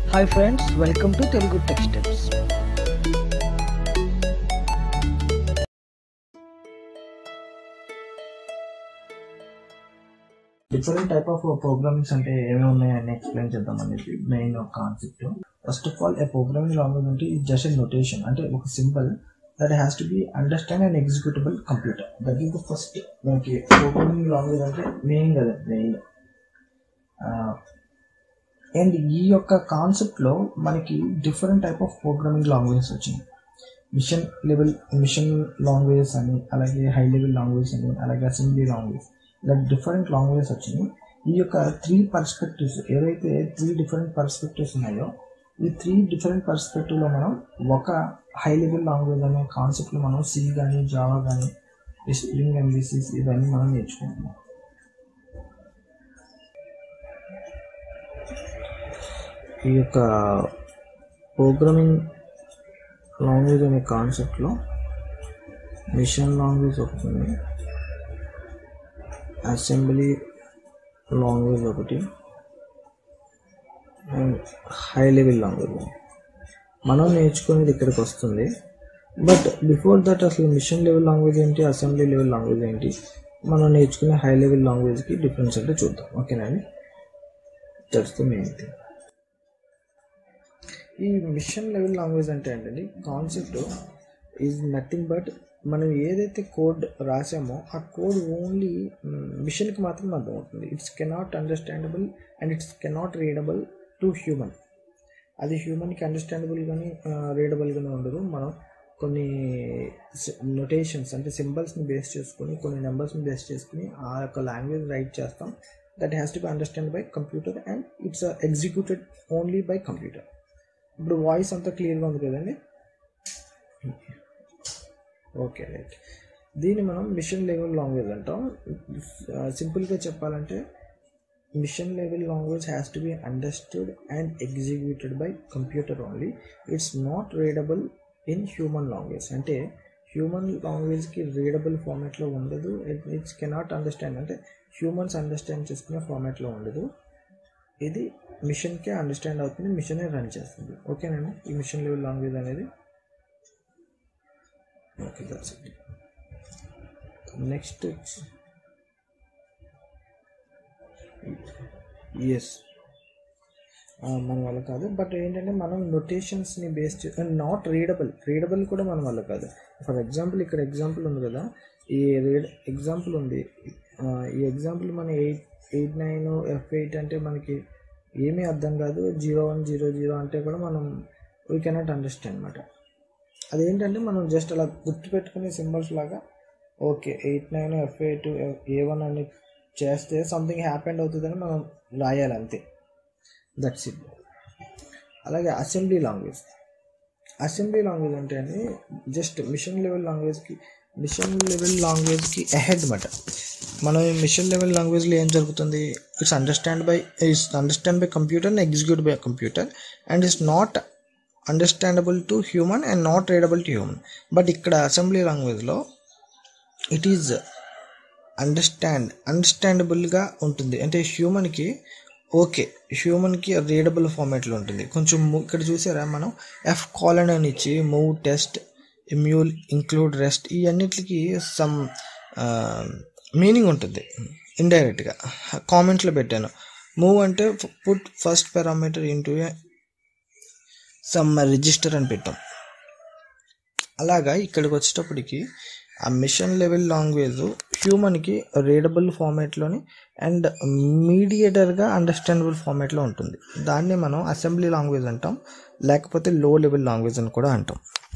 Hi friends welcome to Telugu techs tips different type of programmings అంటే ఏమేమి ఉన్నాయని explain చేద్దాం అనేది మెయిన్ ఒక concept first of all a programming language అంటే ఇది జస్ట్ ఎ నొటేషన్ అంటే ఒక symbol that has to be understand and executable computer that is the first మనకి ప్రోగ్రామింగ్ లాంగ్వేజ్ అంటే మెయిన్ కదా మెయిన్ అండ్ ఈ యొక్క కాన్సెప్ట్లో మనకి different type of programming languages వచ్చినాయి మిషన్ లెవెల్ మిషన్ లాంగ్వేజెస్ అని అలాగే హై లెవెల్ లాంగ్వేజ్ అని అలాగే అసెంబ్లీ లాంగ్వేజ్ ఇలా డిఫరెంట్ లాంగ్వేజెస్ వచ్చినాయి ఈ యొక్క త్రీ పర్స్పెక్టివ్స్ ఏవైతే త్రీ డిఫరెంట్ పర్స్పెక్టివ్స్ ఉన్నాయో ఈ త్రీ డిఫరెంట్ పర్స్పెక్టివ్లో మనం ఒక హై లెవెల్ లాంగ్వేజ్ అనే కాన్సెప్ట్లో మనం సి కానీ జావా కానీ స్ప్రింగ్ ఎంబీసీస్ ఇవన్నీ మనం నేర్చుకుంటున్నాం ఈ యొక్క ప్రోగ్రామింగ్ లాంగ్వేజ్ అనే కాన్సెప్ట్లో మిషన్ లాంగ్వేజ్ ఒకటి ఉంది అసెంబ్లీ లాంగ్వేజ్ ఒకటి అండ్ హై లెవెల్ లాంగ్వేజ్ మనం నేర్చుకునేది ఇక్కడికి వస్తుంది బట్ బిఫోర్ దట్ అసలు మిషన్ లెవెల్ లాంగ్వేజ్ ఏంటి అసెంబ్లీ లెవెల్ లాంగ్వేజ్ ఏంటి మనం నేర్చుకునే హై లెవెల్ లాంగ్వేజ్కి డిఫరెన్స్ అంటే చూద్దాం ఓకేనా అండి దట్స్ ద మెయిన్ థింగ్ ఈ మిషన్ లెవెల్ లాంగ్వేజ్ అంటే ఏంటండి కాన్సెప్ట్ ఈజ్ నథింగ్ బట్ మనం ఏదైతే కోడ్ రాసామో ఆ కోడ్ ఓన్లీ మిషన్కి మాత్రం అర్థమవుతుంది it's cannot understandable and it's cannot readable to human అది హ్యూమన్కి అండర్స్టాండబుల్ కానీ రీడబుల్ కానీ ఉండదు మనం కొన్ని నొటేషన్స్ అంటే సింబల్స్ని బేస్ చేసుకొని కొన్ని నెంబర్స్ని బేస్ చేసుకుని ఆ యొక్క లాంగ్వేజ్ రైట్ చేస్తాం that has to be understand by computer and it's executed only by computer ఇప్పుడు వాయిస్ అంతా క్లియర్గా ఉంది కదండి ఓకే రైట్ దీన్ని మనం మిషన్ లెవెల్ లాంగ్వేజ్ అంటాం సింపుల్గా చెప్పాలంటే machine level language has to be understood and executed by computer only it's not readable in human language అంటే హ్యూమన్ లాంగ్వేజ్కి రీడబుల్ ఫార్మాట్లో ఉండదు ఇట్స్ కెనాట్ అండర్స్టాండ్ అంటే హ్యూమన్స్ అండర్స్టాండ్ చేసుకునే ఫార్మాట్లో ఉండదు ఇది మిషన్కే అండర్స్టాండ్ అవుతుంది మిషనే రన్ చేస్తుంది ఓకేనండి ఈ మిషన్ లెవెల్ లాంగ్వేజ్ అనేది ఓకే దట్స్ ఇట్ నెక్స్ట్ ఎస్ మన వల్ల కాదు బట్ ఏంటంటే మనం నొటేషన్స్ని బేస్ నాట్ రీడబుల్ రీడబుల్ కూడా మన వల్ల కాదు ఫర్ ఎగ్జాంపుల్ ఇక్కడ ఎగ్జాంపుల్ ఉంది కదా ఈ రీడ్ ఎగ్జాంపుల్ ఉంది ఈ ఎగ్జాంపుల్ మన eight eight nine F eight అంటే మనకి ఏమీ అర్థం కాదు జీరో వన్ జీరో జీరో అంటే కూడా మనం వీ కెనాట్ అండర్స్టాండ్ అనమాట అదేంటంటే మనం జస్ట్ అలా గుర్తుపెట్టుకునే సింబల్స్ లాగా okay eight nine F eight A one అని చేస్తే సంథింగ్ హ్యాపెండ్ అవుతుందని మనం రాయాలి అంతే దట్స్ ఇట్ అలాగే అసెంబ్లీ లాంగ్వేజ్ అసెంబ్లీ లాంగ్వేజ్ అంటే అని జస్ట్ మిషన్ లెవెల్ లాంగ్వేజ్కి మిషన్ లెవెల్ లాంగ్వేజ్కి అహెడ్ అనమాట మనం మిషన్ లెవెల్ లాంగ్వేజ్లో ఏం జరుగుతుంది it's understand by it's understand by computer and execute by computer and it's not understandable to human and not readable to human but ఇక్కడ assembly లాంగ్వేజ్లో it is understand అండర్స్టాండబుల్గా ఉంటుంది అంటే హ్యూమన్కి ఓకే హ్యూమన్కి రీడబుల్ ఫార్మాట్లో ఉంటుంది కొంచెం ఇక్కడ చూసారా మనం ఎఫ్ కాలన్ అని ఇచ్చి మూవ్ టెస్ట్ ఇమ్యూల్ ఇంక్లూడ్ రెస్ట్ ఈ అన్నిటికి సమ్ మీనింగ్ ఉంటుంది ఇండైరెక్ట్గా కామెంట్లో పెట్టాను మూవ్ అంటే put first parameter into some register అని పెట్టాం అలాగా ఇక్కడికి వచ్చేటప్పటికి ఆ మిషన్ లెవెల్ లాంగ్వేజ్ హ్యూమన్కి రీడబుల్ ఫార్మాట్లోని అండ్ మీడియేటర్గా అండర్స్టాండబుల్ ఫార్మాట్లో ఉంటుంది దాన్ని మనం అసెంబ్లీ లాంగ్వేజ్ అంటాం లేకపోతే లో లెవెల్ లాంగ్వేజ్ అని కూడా అంటాం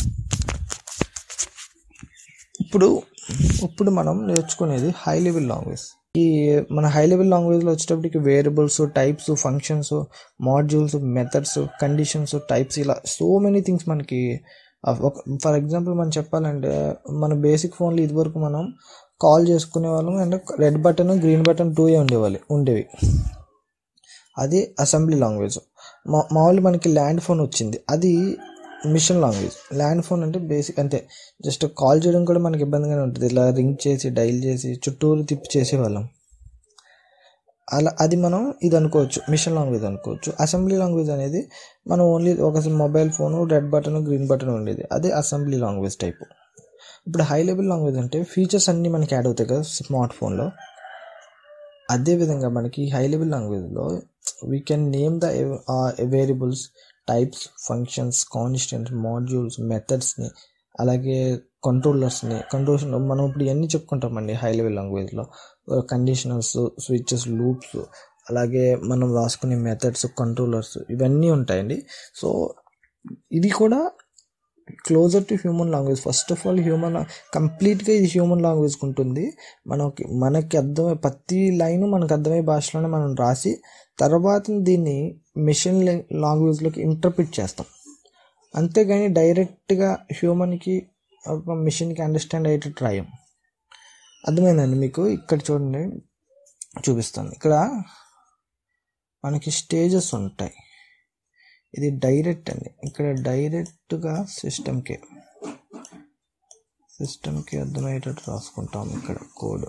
ఇప్పుడు ఇప్పుడు మనం నేర్చుకునేది హై లెవెల్ లాంగ్వేజ్ ఈ మన హై లెవెల్ లాంగ్వేజ్లో వచ్చేటప్పటికి variables types functions modules methods conditions types ఇలా సో మెనీ థింగ్స్ మనకి ఒక ఫర్ ఎగ్జాంపుల్ మనం చెప్పాలంటే మన బేసిక్ ఫోన్లో ఇదివరకు మనం కాల్ చేసుకునే వాళ్ళం and red button green button two ఏ ఉండేవాళ్ళు ఉండేవి అది అసెంబ్లీ లాంగ్వేజ్ మా మామూలు మనకి ల్యాండ్ ఫోన్ వచ్చింది అది మిషన్ లాంగ్వేజ్ ల్యాండ్ ఫోన్ అంటే బేసిక్ అంతే జస్ట్ కాల్ చేయడం కూడా మనకి ఇబ్బందిగానే ఉంటుంది ఇలా రింగ్ చేసి డైల్ చేసి చుట్టూరు తిప్పి చేసేవాళ్ళం అలా అది మనం ఇది అనుకోవచ్చు మిషన్ లాంగ్వేజ్ అనుకోవచ్చు అసెంబ్లీ లాంగ్వేజ్ అనేది మనం ఓన్లీ ఒక mobile phone red button green button ఉండేది అదే అసెంబ్లీ లాంగ్వేజ్ టైపు ఇప్పుడు హై లెవెల్ లాంగ్వేజ్ అంటే ఫీచర్స్ అన్నీ మనకి యాడ్ అవుతాయి కదా స్మార్ట్ ఫోన్లో అదేవిధంగా మనకి హై లెవెల్ లాంగ్వేజ్లో we can name the variables types functions constants modules మెథడ్స్ని అలాగే కంట్రోలర్స్ని కంట్రోల్స్ మనం ఇప్పుడు ఇవన్నీ చెప్పుకుంటామండి హై లెవెల్ లాంగ్వేజ్లో కండిషనల్స్ స్విచెస్ లూప్స్ అలాగే మనం రాసుకునే మెథడ్స్ కంట్రోలర్స్ ఇవన్నీ ఉంటాయండి సో ఇది కూడా closer to human language first of all human కంప్లీట్గా ఇది హ్యూమన్ లాంగ్వేజ్ ఉంటుంది మనకి మనకి అర్థమై ప్రతి లైన్ మనకు అర్థమయ్యే భాషలోనే మనం రాసి తర్వాత దీన్ని మిషన్ లాంగ్వేజ్లోకి ఇంటర్ప్రిట్ చేస్తాం అంతేగాని డైరెక్ట్గా హ్యూమన్కి ఒక మిషన్కి అండర్స్టాండ్ అయ్యేటట్టు రాయం అర్థమైందండి మీకు ఇక్కడ చూడండి చూపిస్తాను ఇక్కడ మనకి స్టేజెస్ ఉంటాయి ఇది డైరెక్ట్ అండి ఇక్కడ డైరెక్ట్గా సిస్టమ్కి సిస్టమ్కి అర్థమయ్యేటట్టు రాసుకుంటాం ఇక్కడ కోడ్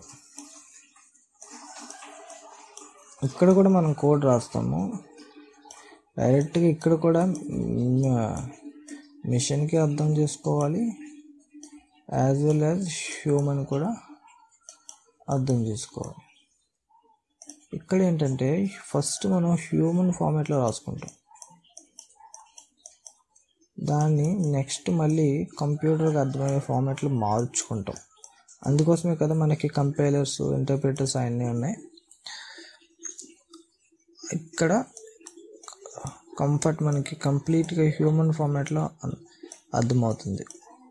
ఇక్కడ కూడా మనం కోడ్ రాస్తాము డైరెక్ట్గా ఇక్కడ కూడా మిషన్కి అర్థం చేసుకోవాలి యాజ్ వెల్ యాజ్ హ్యూమన్ కూడా అర్థం చేసుకోవాలి ఇక్కడ ఏంటంటే ఫస్ట్ మనం హ్యూమన్ ఫార్మాట్లో రాసుకుంటాం దాన్ని నెక్స్ట్ మళ్ళీ కంప్యూటర్కి అర్థమయ్యే ఫార్మాట్లో మార్చుకుంటాం అందుకోసమే కదా మనకి కంపైలర్స్ ఇంటర్ప్రిటర్స్ అవన్నీ ఉన్నాయి ఇక్కడ కంఫర్ట్ మనకి కంప్లీట్గా హ్యూమన్ ఫార్మాట్లో అర్థమవుతుంది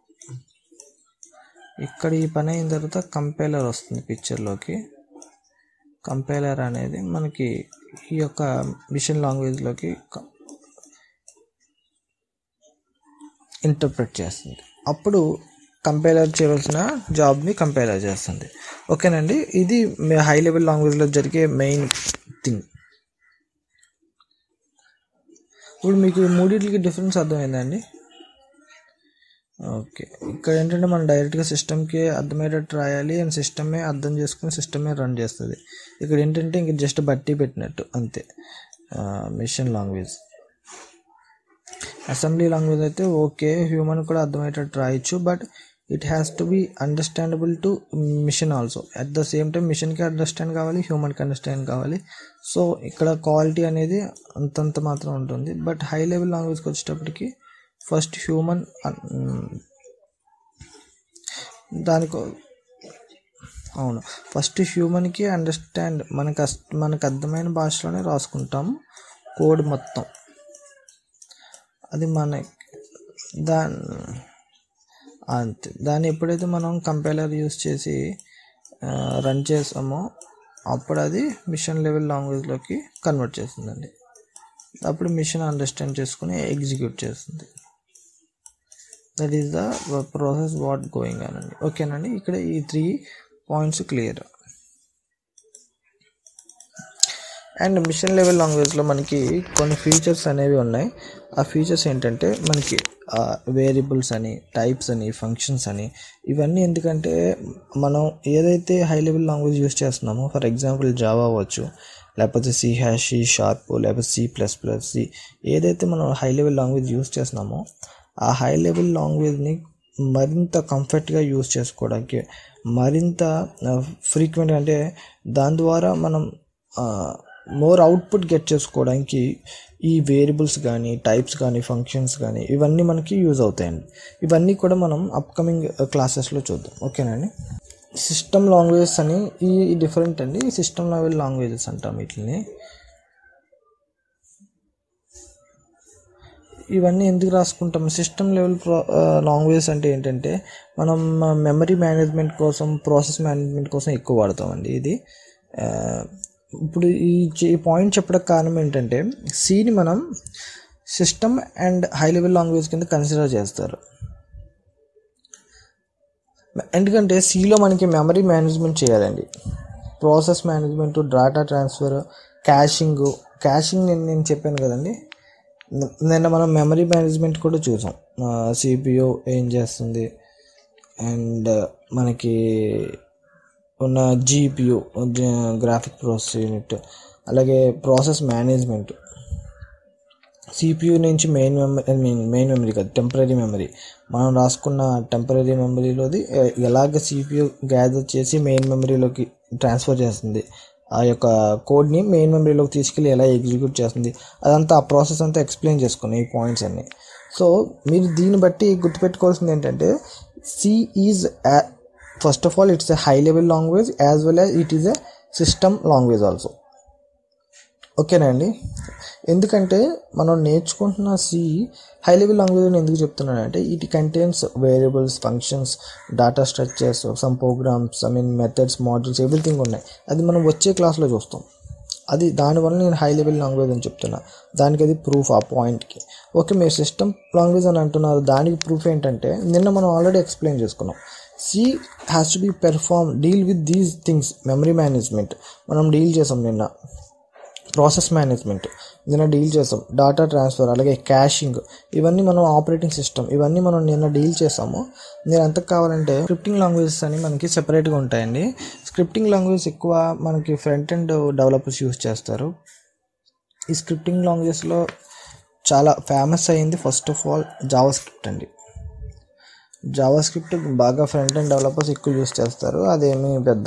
ఇక్కడ ఈ పని అయిన తర్వాత కంపైలర్ వస్తుంది పిక్చర్లోకి కంపైలర్ అనేది మనకి ఈ యొక్క మిషన్ లాంగ్వేజ్లోకి ఇంటర్ప్రిట్ చేస్తుంది అప్పుడు కంపైలర్ చేయవలసిన జాబ్ని కంపైలర్ చేస్తుంది ఓకేనండి ఇది హై లెవెల్ లాంగ్వేజ్లో జరిగే మెయిన్ థింగ్ ఇప్పుడు మీకు ఈ మూడింటికి డిఫరెన్స్ అర్థమైందండి ఓకే ఇక్కడ ఏంటంటే మనం డైరెక్ట్గా సిస్టమ్కి అర్థమయ్యేటట్టు రాయాలి అండ్ సిస్టమే అర్థం చేసుకుని సిస్టమే రన్ చేస్తుంది ఇక్కడ ఏంటంటే ఇంక జస్ట్ బట్టి పెట్టినట్టు అంతే మిషన్ లాంగ్వేజ్ అసెంబ్లీ లాంగ్వేజ్ అయితే ఓకే హ్యూమన్ కూడా అర్థమయ్యేటట్టు రాయొచ్చు but it has to be understandable to machine also at the same time మిషన్కి అండర్స్టాండ్ కావాలి హ్యూమన్కి అండర్స్టాండ్ కావాలి సో ఇక్కడ క్వాలిటీ అనేది అంతంత మాత్రం ఉంటుంది బట్ హై లెవెల్ లాంగ్వేజ్కి వచ్చేటప్పటికి ఫస్ట్ హ్యూమన్ దానికి అవును ఫస్ట్ హ్యూమన్కి అండర్స్టాండ్ మనకు అస్- మనకు అర్థమైన భాషలోనే రాసుకుంటాము కోడ్ మొత్తం అది మన దాని అంతే దాన్ని ఎప్పుడైతే మనం కంపైలర్ యూస్ చేసి రన్ చేసామో అప్పుడు అది మిషన్ లెవెల్ లాంగ్వేజ్లోకి కన్వర్ట్ చేస్తుందండి అప్పుడు మిషన్ అండర్స్టాండ్ చేసుకుని ఎగ్జిక్యూట్ చేస్తుంది that is the process what going అని అండి ఓకేనండి ఇక్కడ ఈ three points clear and machine level లాంగ్వేజ్లో మనకి కొన్ని ఫీచర్స్ అనేవి ఉన్నాయి ఆ ఫీచర్స్ ఏంటంటే మనకి వేరియబుల్స్ అని టైప్స్ అని ఫంక్షన్స్ అని ఇవన్నీ ఎందుకంటే మనం ఏదైతే హై లెవెల్ లాంగ్వేజ్ యూస్ చేస్తున్నామో ఫర్ ఎగ్జాంపుల్ జావా అవ్వచ్చు లేకపోతే సి హ్యాష్ సి షార్ప్ లేకపోతే సి ప్లస్ ప్లస్ సి ఏదైతే మనం హై లెవెల్ లాంగ్వేజ్ యూస్ చేస్తున్నామో ఆ హై లెవెల్ లాంగ్వేజ్ని మరింత కంఫర్ట్గా యూస్ చేసుకోవడానికి మరింత ఫ్రీక్వెంట్ అంటే దాని ద్వారా మనం మోర్ అవుట్పుట్ గెట్ చేసుకోవడానికి ఈ వేరియబుల్స్ కానీ టైప్స్ కానీ ఫంక్షన్స్ కానీ ఇవన్నీ మనకి యూజ్ అవుతాయండి ఇవన్నీ కూడా మనం అప్కమింగ్ క్లాసెస్లో చూద్దాం ఓకేనండి సిస్టమ్ లాంగ్వేజెస్ అని ఈ డిఫరెంట్ అండి సిస్టమ్ లెవెల్ లాంగ్వేజెస్ అంటాం వీటిని ఇవన్నీ ఎందుకు రాసుకుంటాం సిస్టమ్ లెవెల్ ప్రో లాంగ్వేజ్ అంటే ఏంటంటే మనం మెమరీ మేనేజ్మెంట్ కోసం ప్రాసెస్ మేనేజ్మెంట్ కోసం ఎక్కువ వాడతామండి ఇది ఆ, ఇప్పుడు ఈ చే- ఈ పాయింట్ చెప్పడానికి కారణం ఏంటంటే సిని మనం system and high level language కింద కన్సిడర్ చేస్తారు ఎందుకంటే సిలో మనకి మెమరీ మేనేజ్మెంట్ చేయాలండి process management data transfer caching caching నేను నేను చెప్పాను కదండి ని- నిన్న మనం మెమరీ మేనేజ్మెంట్ కూడా చూసాం సిపియు ఏం చేస్తుంది అండ్ మనకి ఉన్న జీపీయూ గ్రాఫిక్ ప్రాసెస్ యూనిట్ అలాగే ప్రాసెస్ మేనేజ్మెంట్ సిపియూ నుంచి main memory I mean main memory కాదు టెంపరీ మెమరీ మనం రాసుకున్న టెంపరీ మెమరీలోది ఎ- ఎలాగ సిపియూ గ్యాదర్ చేసి మెయిన్ మెమరీలోకి ట్రాన్స్ఫర్ చేస్తుంది ఆ యొక్క కోడ్ని మెయిన్ మెమరీలోకి తీసుకెళ్ళి ఎలా ఎగ్జిక్యూట్ చేస్తుంది అదంతా ఆ ప్రాసెస్ అంతా ఎక్స్ప్లెయిన్ చేసుకున్నాయి ఈ పాయింట్స్ అన్ని సో మీరు దీన్ని బట్టి గుర్తుపెట్టుకోవాల్సింది ఏంటంటే C is first of all it's a high level language as well as it is a system language also ఓకేనా అండి ఎందుకంటే మనం నేర్చుకుంటున్న సి హై లెవెల్ లాంగ్వేజ్ అని ఎందుకు చెప్తున్నానంటే it contains variables functions data structures some programs I mean methods models everything ఉన్నాయి అది మనం వచ్చే క్లాస్లో చూస్తాం అది దానివల్ల నేను హై లెవెల్ లాంగ్వేజ్ అని చెప్తున్నా దానికి అది ప్రూఫ్ ఆ పాయింట్కి ఓకే మీరు సిస్టమ్ లాంగ్వేజ్ అని అంటున్నారు దానికి ప్రూఫ్ ఏంటంటే నిన్న మనం ఆల్రెడీ ఎక్స్ప్లెయిన్ చేసుకున్నాం C has to be perform deal with these things memory management మనం డీల్ చేసాం నిన్న ప్రాసెస్ మేనేజ్మెంట్ నిన్న డీల్ చేసాం డాటా ట్రాన్స్ఫర్ అలాగే క్యాషింగ్ ఇవన్నీ మనం ఆపరేటింగ్ సిస్టమ్ ఇవన్నీ మనం నిన్న డీల్ చేసాము నేను ఎంత కావాలంటే స్క్రిప్టింగ్ లాంగ్వేజెస్ అని మనకి సెపరేట్గా ఉంటాయండి స్క్రిప్టింగ్ లాంగ్వేజ్ ఎక్కువ మనకి ఫ్రంట్ ఎండ్ డెవలపర్స్ యూస్ చేస్తారు ఈ స్క్రిప్టింగ్ లాంగ్వేజెస్లో చాలా ఫేమస్ అయింది first of all JavaScript అండి జావా స్క్రిప్ట్ బాగా ఫ్రంట్ ఎండ్ డెవలపర్స్ ఎక్కువ యూస్ చేస్తారు అదేమి పెద్ద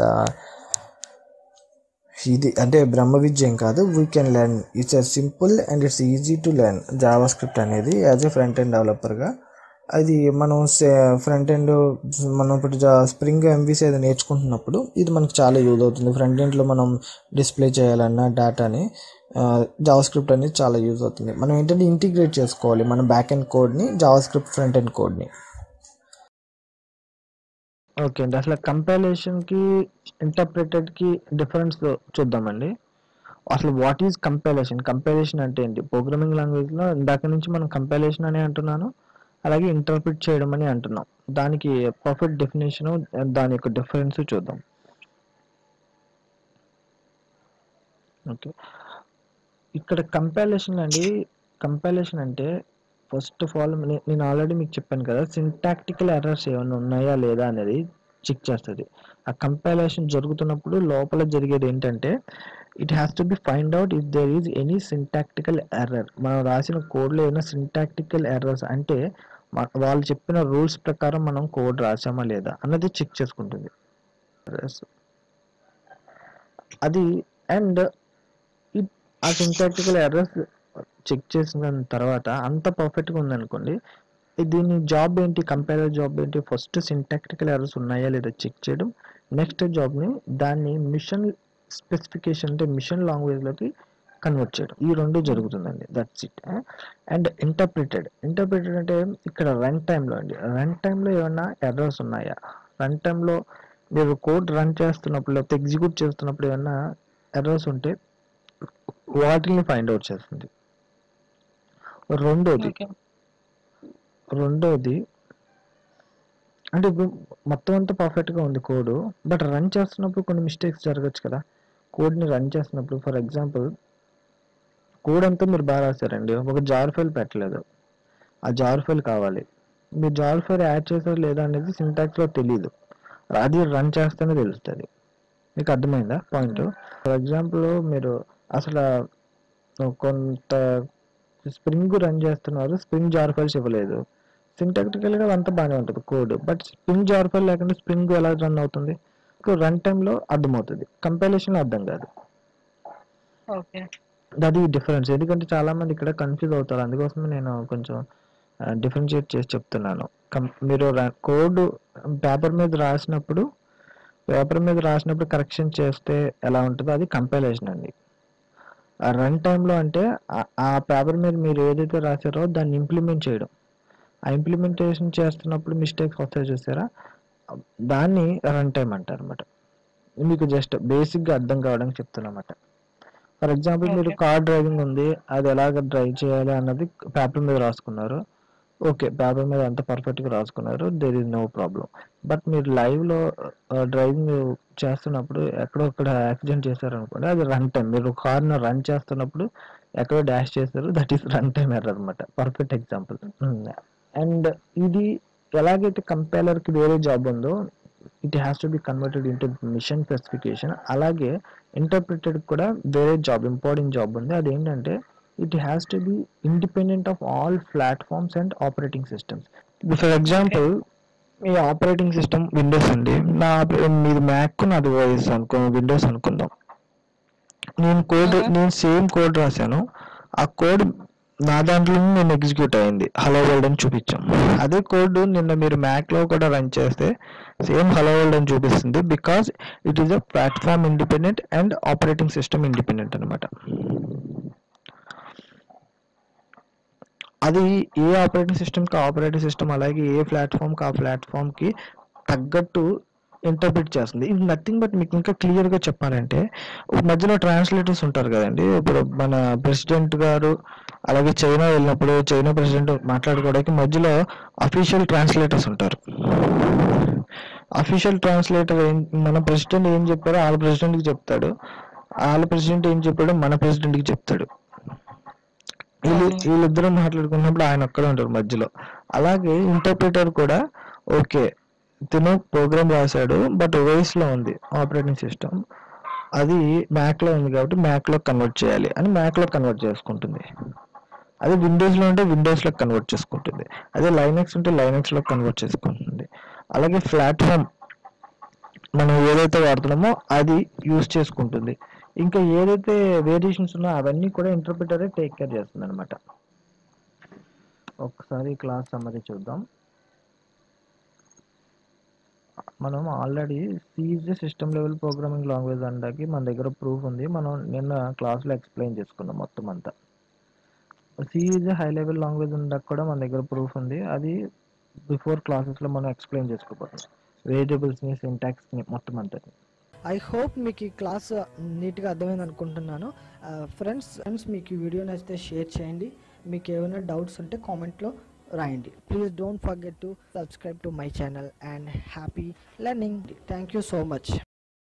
ఇది అంటే బ్రహ్మ విద్య ఏం కాదు we can learn it's a simple and it's easy to learn JavaScript అనేది యాజ్ ఎ ఫ్రంట్ ఎండ్ డెవలపర్గా అది మనం ఫ్రంట్ ఎండ్ మనం ఇప్పుడు జా స్ప్రింగ్ ఎంబీసీ అది నేర్చుకుంటున్నప్పుడు ఇది మనకు చాలా యూజ్ అవుతుంది ఫ్రంట్ ఎండ్లో మనం డిస్ప్లే చేయాలన్న డేటాని జావా స్క్రిప్ట్ అనేది చాలా యూజ్ అవుతుంది మనం ఏంటంటే ఇంటిగ్రేట్ చేసుకోవాలి మన బ్యాక్ ఎండ్ కోడ్ని జావా స్క్రిప్ట్ ఫ్రంట్ ఎండ్ కోడ్ని ఓకే అండి అసలు కంపైలేషన్కి ఇంటర్ప్రిటెడ్కి డిఫరెన్స్ చూద్దామండి అసలు వాట్ ఈజ్ కంపైలేషన్ కంపైలేషన్ అంటే ఏంటి ప్రోగ్రామింగ్ లాంగ్వేజ్లో ఇందాక నుంచి మనం కంపైలేషన్ అని అంటున్నాను అలాగే ఇంటర్ప్రిట్ చేయడం అని అంటున్నాం దానికి పర్ఫెక్ట్ డెఫినేషను దాని యొక్క డిఫరెన్స్ చూద్దాం ఓకే ఇక్కడ కంపైలేషన్ అండి కంపైలేషన్ అంటే ఫస్ట్ ఆఫ్ ఆల్ నేను ఆల్రెడీ మీకు చెప్పాను కదా సింటాక్టికల్ ఎర్రర్స్ ఏమైనా ఉన్నాయా లేదా అనేది చెక్ చేస్తుంది ఆ కంపైలేషన్ జరుగుతున్నప్పుడు లోపల జరిగేది ఏంటంటే it has to be find out if there is any syntactical error మనం రాసిన కోడ్లో ఏమైనా సింటాక్టికల్ ఎర్రర్స్ అంటే మ- వాళ్ళు చెప్పిన రూల్స్ ప్రకారం మనం కోడ్ రాసామా లేదా అన్నది చెక్ చేసుకుంటుంది Errors. అది అండ్ ఆ సింటాక్టికల్ ఎర్రర్స్ చెక్ చేసిన తర్వాత అంత పర్ఫెక్ట్గా ఉందనుకోండి ఇది దీని జాబ్ ఏంటి కంపేర్ జాబ్ ఏంటి ఫస్ట్ సింటాక్టికల్ ఎర్రర్స్ ఉన్నాయా లేదా చెక్ చేయడం నెక్స్ట్ జాబ్ని దాన్ని మిషన్ స్పెసిఫికేషన్ అంటే మిషన్ లాంగ్వేజ్లోకి కన్వర్ట్ చేయడం ఈ రెండు జరుగుతుందండి that's it and interpreted interpreted అంటే ఇక్కడ రన్ టైంలో అండి రన్ టైంలో ఏమన్నా ఎర్రర్స్ ఉన్నాయా రన్ టైంలో మీరు కోడ్ రన్ చేస్తున్నప్పుడు లేకపోతే ఎగ్జిక్యూట్ చేస్తున్నప్పుడు ఏమన్నా ఎర్రర్స్ ఉంటే వాటిని ఫైండ్ అవుట్ చేస్తుంది రెండోది ఓకే రెండోది అంటే ఇప్పుడు మొత్తం అంతా పర్ఫెక్ట్గా ఉంది కోడ్ బట్ రన్ చేస్తున్నప్పుడు కొన్ని మిస్టేక్స్ జరగచ్చు కదా కోడ్ని రన్ చేస్తున్నప్పుడు ఫర్ ఎగ్జాంపుల్ కోడ్ అంతా మీరు బాగా రాశారండి ఒక జార్ ఫైల్ పెట్టలేదు ఆ జార్ ఫైల్ కావాలి మీరు జార్ ఫైల్ యాడ్ చేశారు లేదా అనేది సింటాక్స్లో తెలియదు అది రన్ చేస్తేనే తెలుస్తుంది మీకు అర్థమైందా పాయింట్ ఫర్ ఎగ్జాంపుల్ మీరు అసలు కొంత స్ప్రింగ్ రన్ చేస్తున్నారు స్ప్రింగ్ జార్ ఫైల్స్ ఇవ్వలేదు సింటాక్టికల్గా అంతా బాగానే ఉంటుంది code but spring jar file లేకుండా స్ప్రింగ్ ఎలా రన్ అవుతుంది రన్ టైంలో అర్థమవుతుంది కంపైలేషన్లో అర్థం కాదు ఓకే అది డిఫరెన్స్ ఎందుకంటే చాలా మంది ఇక్కడ కన్ఫ్యూజ్ అవుతారు అందుకోసమే నేను కొంచెం డిఫరెన్షియేట్ చేసి చెప్తున్నాను కం- మీరు కోడ్ పేపర్ మీద రాసినప్పుడు పేపర్ మీద రాసినప్పుడు కరెక్షన్ చేస్తే ఎలా ఉంటుందో అది కంపైలేషన్ అండి ఆ రన్ టైంలో అంటే ఆ- ఆ పేపర్ మీద మీరు ఏదైతే రాశారో దాన్ని ఇంప్లిమెంట్ చేయడం ఆ ఇంప్లిమెంటేషన్ చేస్తున్నప్పుడు మిస్టేక్స్ వస్తాయి చూసారా దాన్ని రన్ టైం అంటారు అనమాట మీకు జస్ట్ బేసిక్గా అర్థం కావడానికి చెప్తున్నమాట ఫర్ ఎగ్జాంపుల్ మీరు Okay. కార్ డ్రైవింగ్ ఉంది అది ఎలాగ డ్రైవ్ చేయాలి అన్నది పేపర్ మీద రాసుకున్నారు ఓకే పేపర్ మీద అంత పర్ఫెక్ట్గా రాసుకున్నారు there is no problem but మీరు లైవ్లో డ్రైవింగ్ చేస్తున్నప్పుడు ఎక్కడో అక్కడ యాక్సిడెంట్ చేశారనుకోండి అది రన్ టైం మీరు కార్ను రన్ చేస్తున్నప్పుడు ఎక్కడో డాష్ చేస్తారు that is run time error అనమాట పర్ఫెక్ట్ ఎగ్జాంపుల్ అండ్ ఇది ఎలాగైతే కంపైలర్కి వేరే జాబ్ ఉందో it has to be converted into machine specification అలాగే ఇంటర్ప్రిటెడ్ కూడా వేరే జాబ్ ఇంపార్టెంట్ జాబ్ ఉంది అదేంటంటే it has to be independent of all platforms and operating systems for example మీ ఆపరేటింగ్ సిస్టమ్ విండోస్ అండి నా మీది మ్యాక్ నాది ఓఎస్ అనుకో విండోస్ అనుకుందాం నేను కోడ్ Okay. నేను సేమ్ కోడ్ రాశాను ఆ కోడ్ నా దాంట్లో నేను ఎగ్జిక్యూట్ అయింది హలో వరల్డ్ అని చూపించాం అదే కోడ్ నిన్న మీరు మ్యాక్ లో కూడా రన్ చేస్తే సేమ్ హలో వరల్డ్ అని చూపిస్తుంది because it is a platform independent and operating system independent అనమాట అది ఏ ఆపరేటింగ్ సిస్టమ్కి ఆపరేటింగ్ సిస్టమ్ అలాగే ఏ ప్లాట్ఫామ్కి ఆ ప్లాట్ఫామ్కి తగ్గట్టు ఇంటర్ప్రిట్ చేస్తుంది ఇది నథింగ్ బట్ మీకు ఇంకా క్లియర్గా చెప్పాలంటే మధ్యలో ట్రాన్స్లేటర్స్ ఉంటారు కదండి ఇప్పుడు మన ప్రెసిడెంట్ గారు అలాగే చైనా వెళ్ళినప్పుడు చైనా ప్రెసిడెంట్ మాట్లాడుకోవడానికి మధ్యలో అఫీషియల్ ట్రాన్స్లేటర్స్ ఉంటారు అఫీషియల్ ట్రాన్స్లేటర్ ఏం మన ప్రెసిడెంట్ ఏం చెప్పారో వాళ్ళ ప్రెసిడెంట్కి చెప్తాడు వాళ్ళ ప్రెసిడెంట్ ఏం చెప్పాడో మన ప్రెసిడెంట్కి చెప్తాడు వీళ్ళు వీళ్ళిద్దరూ మాట్లాడుకున్నప్పుడు ఆయన ఒక్కడే ఉంటారు మధ్యలో అలాగే ఇంటర్ప్రిటర్ కూడా ఓకే తిను ప్రోగ్రామ్ రాశాడు బట్ ఓఎస్ లో ఉంది ఆపరేటింగ్ సిస్టమ్ అది మ్యాక్ లో ఉంది కాబట్టి మ్యాక్ లో కన్వర్ట్ చేయాలి అని మ్యాక్ లో కన్వర్ట్ చేసుకుంటుంది అదే విండోస్ లో ఉంటే విండోస్ లో కన్వర్ట్ చేసుకుంటుంది అదే లైనక్స్ ఉంటే లైనక్స్ లో కన్వర్ట్ చేసుకుంటుంది అలాగే ప్లాట్ఫామ్ మనం ఏదైతే వాడుతున్నామో అది యూస్ చేసుకుంటుంది ఇంకా ఏదైతే వేరియేషన్స్ ఉన్నాయో అవన్నీ కూడా ఇంటర్ప్రిటరే టేక్ కేర్ చేస్తుంది అనమాట ఒకసారి క్లాస్ సమ్మరీ చూద్దాం మనం already C is system level programming language అనడానికి మన దగ్గర ప్రూఫ్ ఉంది మనం నిన్న క్లాస్లో ఎక్స్ప్లెయిన్ చేసుకున్నాం మొత్తం అంతా సీజ్ హై లెవెల్ లాంగ్వేజ్ ఉండక కూడా మన దగ్గర ప్రూఫ్ ఉంది అది బిఫోర్ క్లాసెస్లో మనం ఎక్స్ప్లెయిన్ చేసుకోబోతున్నాం వేరియబుల్స్ని సింటాక్స్ని మొత్తం అంతా ఐ హోప్ మీకు ఈ క్లాస్ నీట్గా అర్థమైంది అనుకుంటున్నాను ఫ్రెండ్స్ ఫ్రెండ్స్ మీకు ఈ వీడియో నచ్చితే షేర్ చేయండి మీకు ఏమైనా డౌట్స్ ఉంటే కామెంట్లో రాయండి please don't forget to subscribe to my channel and happy learning thank you so much